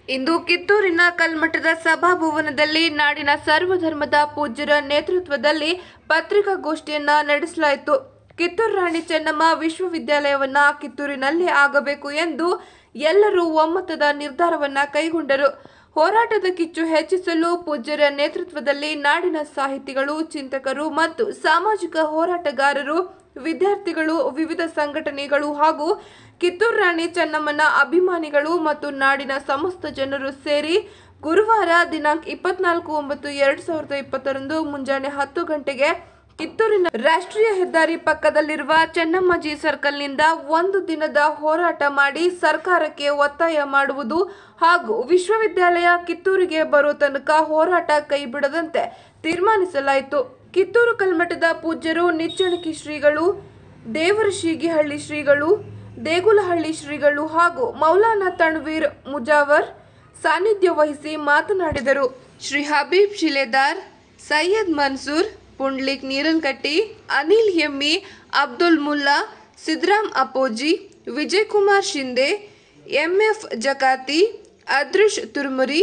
ಇಂದು ಕಿತ್ತೂರಿನ ಕಲ್ಮಠದ ಸಭಾಭವನದಲ್ಲಿ ನಾಡಿನ ಸರ್ವಧರ್ಮದ ಪೂಜ್ಯರ ನೇತೃತ್ವದಲ್ಲಿ ಪತ್ರಿಕಾಗೋಷ್ಠಿಯನ್ನ ನಡೆಸಲಾಯಿತು ಕಿತ್ತೂರು ರಾಣಿ ಚೆನ್ನಮ್ಮ ವಿಶ್ವವಿದ್ಯಾಲಯವನ್ನ ಕಿತ್ತೂರಿನಲ್ಲೇ ಆಗಬೇಕು ಎಂದು ಎಲ್ಲರೂ ಒಮ್ಮತದ ನಿರ್ಧಾರವನ್ನ ಕೈಗೊಂಡರು ಹೋರಾಟದ ಕಿಚ್ಚು ಹೆಚ್ಚಿಸಲು ಪೂಜ್ಯರ ನೇತೃತ್ವದಲ್ಲಿ ನಾಡಿನ ಸಾಹಿತಿಗಳು ಚಿಂತಕರು ಮತ್ತು ಸಾಮಾಜಿಕ ಹೋರಾಟಗಾರರು ವಿದ್ಯಾರ್ಥಿಗಳು ವಿವಿಧ ಸಂಘಟನೆಗಳು ಹಾಗೂ ಕಿತ್ತೂರು ರಾಣಿ ಚೆನ್ನಮ್ಮನ ಅಭಿಮಾನಿಗಳು ಮತ್ತು ನಾಡಿನ ಸಮಸ್ತ ಜನರು ಸೇರಿ ಗುರುವಾರ ದಿನಾಂಕ ಇಪ್ಪತ್ನಾಲ್ಕು ಒಂಬತ್ತು ಎರಡು ಸಾವಿರದ ಇಪ್ಪತ್ತರಂದು ಮುಂಜಾನೆ ಹತ್ತು ಗಂಟೆಗೆ ಕಿತ್ತೂರಿನ ರಾಷ್ಟ್ರೀಯ ಹೆದ್ದಾರಿ ಪಕ್ಕದಲ್ಲಿರುವ ಚೆನ್ನಮ್ಮಜಿ ಸರ್ಕಲ್ನಿಂದ ಒಂದು ದಿನದ ಹೋರಾಟ ಮಾಡಿ ಸರ್ಕಾರಕ್ಕೆ ಒತ್ತಾಯ ಮಾಡುವುದು ಹಾಗೂ ವಿಶ್ವವಿದ್ಯಾಲಯ ಕಿತ್ತೂರಿಗೆ ಬರೋ ತನಕ ಹೋರಾಟ ಕೈಬಿಡದಂತೆ ತೀರ್ಮಾನಿಸಲಾಯಿತು ಕಿತ್ತೂರು ಕಲ್ಮಠದ ಪೂಜ್ಯರು ನಿಚ್ಚಣಕಿ ಶ್ರೀಗಳು ದೇವರಶೀಗಿಹಳ್ಳಿ ಶ್ರೀಗಳು ದೇಗುಲಹಳ್ಳಿ ಶ್ರೀಗಳು ಹಾಗೂ ಮೌಲಾನಾ ತಣ್ವೀರ್ ಮುಜಾವರ್ ಸಾನ್ನಿಧ್ಯ ವಹಿಸಿ ಮಾತನಾಡಿದರು ಶ್ರೀ ಹಬೀಬ್ ಶಿಲೆದಾರ್ ಸೈಯದ್ ಮನ್ಸೂರ್ ಪುಂಡ್ಲಿಕ್ ನೀರನ್ಕಟ್ಟಿ ಅನಿಲ್ ಎಮ್ಮಿ ಅಬ್ದುಲ್ ಮುಲ್ಲಾ ಸಿದ್ರಾಮ್ ಅಪೋಜಿ ವಿಜಯಕುಮಾರ್ ಶಿಂದೆ ಎಂಎಫ್ ಜಕಾತಿ ಅದೃಶ್ ತುರ್ಮುರಿ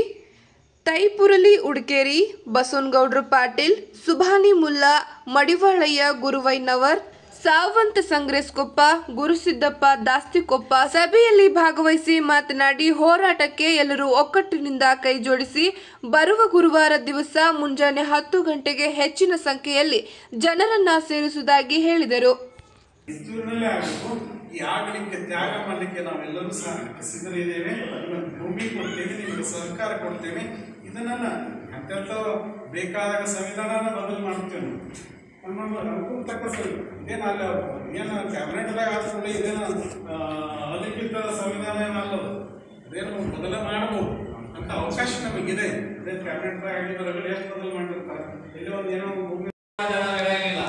ತೈಪುರಲಿ ಉಡ್ಕೇರಿ ಬಸವನಗೌಡ್ರ ಪಾಟೀಲ್ ಸುಭಾನಿ ಮುಲ್ಲಾ ಮಡಿವಾಳಯ್ಯ ಗುರುವೈನವರ್ ಸಾವಂತ ಸಂಗ್ರೇಸ್ಕೊಪ್ಪ ಗುರುಸಿದ್ದಪ್ಪ ದಾಸ್ತಿಕೊಪ್ಪ ಸಭೆಯಲ್ಲಿ ಭಾಗವಹಿಸಿ ಮಾತನಾಡಿ ಹೋರಾಟಕ್ಕೆ ಎಲ್ಲರೂ ಒಕ್ಕಟ್ಟಿನಿಂದ ಕೈಜೋಡಿಸಿ ಬರುವ ಗುರುವಾರ ದಿವಸ ಮುಂಜಾನೆ ಹತ್ತು ಗಂಟೆಗೆ ಹೆಚ್ಚಿನ ಸಂಖ್ಯೆಯಲ್ಲಿ ಜನರನ್ನ ಸೇರಿಸುವುದಾಗಿ ಹೇಳಿದರು ಕಿತ್ತೂರಿನಲ್ಲೇ ಆಗಬೇಕು ಈ ಆಗಲಿಕ್ಕೆ ತ್ಯಾಗ ಮಾಡಲಿಕ್ಕೆ ನಾವೆಲ್ಲರೂ ಸಹ ಸಿದ್ಧರಿದ್ದೇವೆ ನಿಮಗೆ ಭೂಮಿ ಕೊಡ್ತೇವೆ ನಿಮಗೆ ಸರ್ಕಾರ ಕೊಡ್ತೇವೆ ಇದನ್ನ ಅತ್ಯಂತ ಬೇಕಾದಾಗ ಸಂವಿಧಾನನ ಬದಲು ಮಾಡ್ತೇವೆ ನಾವು ನಮ್ಮ ಅನುಕೂಲ ತಕ್ಕ ಸರಿ ಇದೇನು ಅಲ್ಲ ಏನು ಕ್ಯಾಬಿನೆಟ್ದಾಗ ಹಾಕ್ಕೊಂಡು ಇದೇನು ಆ, ಅಲಿಖಿತ ಸಂವಿಧಾನ ಏನಲ್ಲ ಅದೇನು ಬದಲ ಮಾಡ್ಬೋದು ಅಂತ ಅವಕಾಶ ನಮಗಿದೆ ಅದೇ ಕ್ಯಾಬಿನೆಟ್ದಾಗ ಆಗಿದ್ರೆ ಎಷ್ಟು ಬದಲು ಮಾಡಿರ್ತಾರೆ ಇಲ್ಲಿ ಒಂದು ಏನೋ ಒಂದು ಭೂಮಿ ಜನ ಬೆಳೆಯಂಗಿಲ್ಲ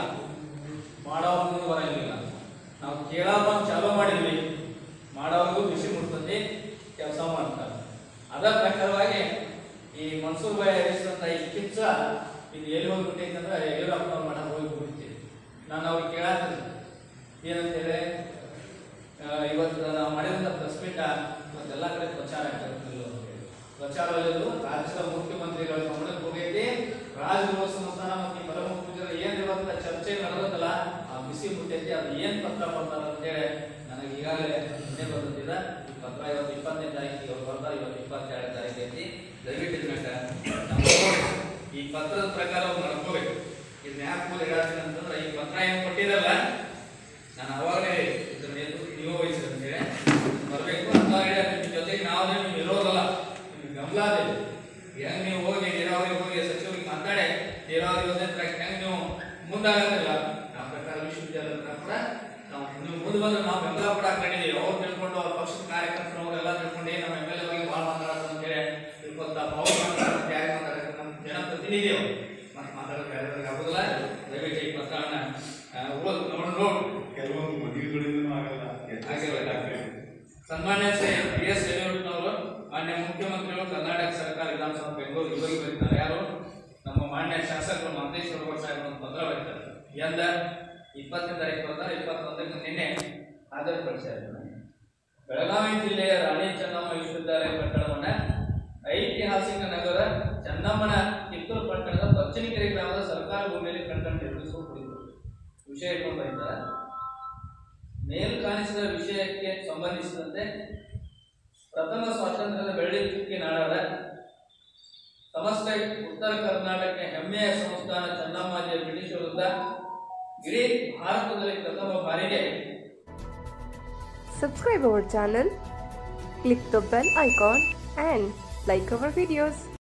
ಮಾಡೋರ್ಗೂ ಬರಂಗಿಲ್ಲ ನಾವು ಕೇಳೋದು ಚಾಲೂ ಮಾಡಿದ್ವಿ ಮಾಡೋರ್ಗೂ ಬಿಸಿ ಮುಟ್ತತಿ ಕೆಲಸ ಮಾಡ್ತಾರೆ ಅದರ ಪ್ರಕಾರವಾಗಿ ಈ ಮನ್ಸೂರ್ ಬಾಯ್ ಹರಿಸಿದಂತ ಈ ಕಿಚ್ಚ ಇದು ಎಲ್ಲಿ ಹೋಗ್ಬಿಟ್ಟೈತೆ ಅಂದ್ರೆ ಯಡಿಯೂರಪ್ಪನವ್ರ ಮಠ ಹೋಗಿ ಬಿಡ್ತೀವಿ ನಾನು ಅವ್ರಿಗೆ ಕೇಳತ್ತೀನಿ ಏನಂತೇಳಿ ಆ, ಇವತ್ತು ನಾವು ಮಾಡಿದಂಥ ಪ್ರೆಸ್ ಮೀಟ ಇವತ್ತೆಲ್ಲ ಕಡೆ ಪ್ರಚಾರ ಆಗ್ತಿರ್ತಿಲ್ಲ ಪ್ರಚಾರ ಇರೋದು ರಾಜ್ಯದ ಮುಖ್ಯಮಂತ್ರಿಗಳ ಗಮನಕ್ಕೆ ಹೋಗೈತಿ ರಾಜಗೃಹ ಸಂಸ್ಥಾನ ಮತ್ತು ಈ ಪರಮ ಪೂಜಾರಿ ಏನ್ ಇವತ್ತ ಚರ್ಚೆ ನಡೆದಲ್ಲ ಆ ಬಿಸಿ ಮುಟ್ಟೈತಿ ಅದು ಏನ್ ಪತ್ರ ಬರ್ತಾರ ಅಂತೇಳಿ ನನಗೆ ಈಗಾಗಲೇ ನಿನ್ನೆ ಬಂದಿದ್ದ ಈ ಪತ್ರ ಇವತ್ತು ಇಪ್ಪತ್ತನೇ ತಾರೀಕಿಗೆ ಇವ್ರು ಬರ್ತಾರೆ ಇವತ್ತು ಇಪ್ಪತ್ತೆರಡನೇ ತಾರೀಕು ಐತಿ ದಯವಿಟ್ಟು ಇದನ್ನ ನಾವು ನೋಡ್ರಿ. ಈ ಪತ್ರದ ಪ್ರಕಾರ ಅವ್ರು ನಡ್ಕೋಬೇಕು ಇದನ್ನ ಯಾಕೆ ಮೂಲ ಹೇಳತ್ತೀನಿ ಅಂತಂದ್ರೆ ಈ ಪತ್ರ ಏನ್ ಕೊಟ್ಟಿರಲ್ಲ ನಾನು ಅವಾಗಲೇ ಇದನ್ನ ಎದ್ದು ನೀವು ವಹಿಸಿದ ಅಂತೇಳಿ ಬರಬೇಕು ಅವಾಗಲೇ ನಿಮ್ಮ ಜೊತೆಗೆ ನಾವು ನೀವು ಇರೋದಲ್ಲ ನಿಮ್ಗೆ ಗಮಲ ಇದೆ ಹೆಂಗ್ ನೀವು ಹೋಗಿ ನೀರಾವರಿ ಹೋಗಿ ಸಚಿವರಿಗೆ ಮಾತಾಡಿ ನೀರಾವರಿ ಯೋಜನೆ ಪ್ರಕಾರ ಹೆಂಗ್ ನೀವು ಮುಂದಾಗತ್ತಿಲ್ಲ ಆ ಪ್ರಕಾರ ವಿಶ್ವವಿದ್ಯಾಲಯದ ಕೂಡ ನಾವು ನೀವು ಮುಂದೆ ಬಂದ್ರೆ ನಾವು ಬೆಂಬಲ ಕೂಡ ಕಂಡಿದ್ದೀವಿ ಅವ್ರು ತಿಳ್ಕೊಂಡು ಅವ್ರ ಪಕ್ಷದ ಕಾರ್ಯಕರ್ತರು ಅವರೆಲ್ಲ ತಿಳ್ಕೊಂಡು ಏ ನಮ್ಮ ಎಮ್ ಎಲ್ ಎ ಹೋಗಿ ಭಾಳ ಮಾತಾಡೋದು ಅಂತೇಳಿ ತಿಳ್ಕೊತ ಅವ್ರು ಮಾತಾಡೋದು ಯಾರು ಮಾತಾಡೋದು ನಮ್ಮ ಜನಪ್ರತಿನಿಧಿ ಅವರು ಮತ್ತೆ ಮಾತಾಡೋದು ಯಾರ್ಯಾರಿಗೆ ಆಗೋದಿಲ್ಲ ದಯವಿಟ್ಟು ಈ ಪತ್ರವನ್ನ ಆ, ಓದ್ ನೋಡಿ ನೋಡಿ ಕೆಲವೊಂದು ಮದುವೆಗಳಿಂದನೂ ಆಗಲ್ಲ ಆಗಿರಲ್ಲ. ಸನ್ಮಾನ್ಯ ಶ್ರೀ ಬಿ ಎಸ್ ಯಡಿಯೂರಪ್ಪನವರು ಮಾನ್ಯ ಮುಖ್ಯಮಂತ್ರಿಗಳು ಕರ್ನಾಟಕ ಸರ್ಕಾರ ವಿಧಾನಸಭಾ ಬೆಂಗಳೂರು ಇವರಿಗೆ ಬರೀತಾರೆ ಯಾರು ನಮ್ಮ ಮಾನ್ಯ ಶಾಸಕರು ಮಹಂತೇಶ್ವರ ಗೌಡ ಸಾಹೇಬ್ ಒಂದು ಪತ್ರ ಬರೀತಾರೆ ಎಂದ ಇಪ್ಪತ್ತನೇ ತಾರೀಕು ಬರ್ತಾರೆ ಇಪ್ಪತ್ತೊಂದಕ್ಕೆ ನಿನ್ನೆ ಹಾಜರುಪಡಿಸಿದ್ದಾರೆ ಬೆಳಗಾವಿ ಜಿಲ್ಲೆಯ ರಾಣಿ ಚೆನ್ನಮ್ಮ ವಿಶ್ವವಿದ್ಯಾಲಯ ಕಟ್ಟಡವನ್ನ ಐತಿಹಾಸಿಕ ನಗರ ಚೆನ್ನಮ್ಮನ ಕಿತ್ತೂರು ಪಟ್ಟಣದ ಪಚ್ಚನಿಕೆರೆ ಗ್ರಾಮದ ಸರ್ಕಾರ ಭೂಮಿಯಲ್ಲಿ ಕಟ್ಟಡ ನಿರ್ಮಿಸುವ ಕುರಿತು ವಿಷಯ ಇಟ್ಕೊಂಡು ಬರೀತಾರೆ ಮೇಲ್ ಕಾಣಿಸಿದ ವಿಷಯಕ್ಕೆ ಸಂಬಂಧಿಸಿದಂತೆ ಪ್ರಥಮ ಸ್ವಾತಂತ್ರ್ಯದ ಬೆಳ್ಳಿ ಚುಕ್ಕಿ ನಾಡಾದ ಸಮಸ್ತ ಉತ್ತರ ಕರ್ನಾಟಕ ಹೆಮ್ಮೆಯ ಸಂಸ್ಥಾನ ಚೆನ್ನಮ್ಮಾಜಿಯ ಬ್ರಿಟಿಷ್ ವಿರುದ್ಧ ಇಡೀ ಭಾರತದಲ್ಲಿ ಪ್ರಥಮ ಬಾರಿಗೆ Subscribe our channel, click the bell icon and like our videos.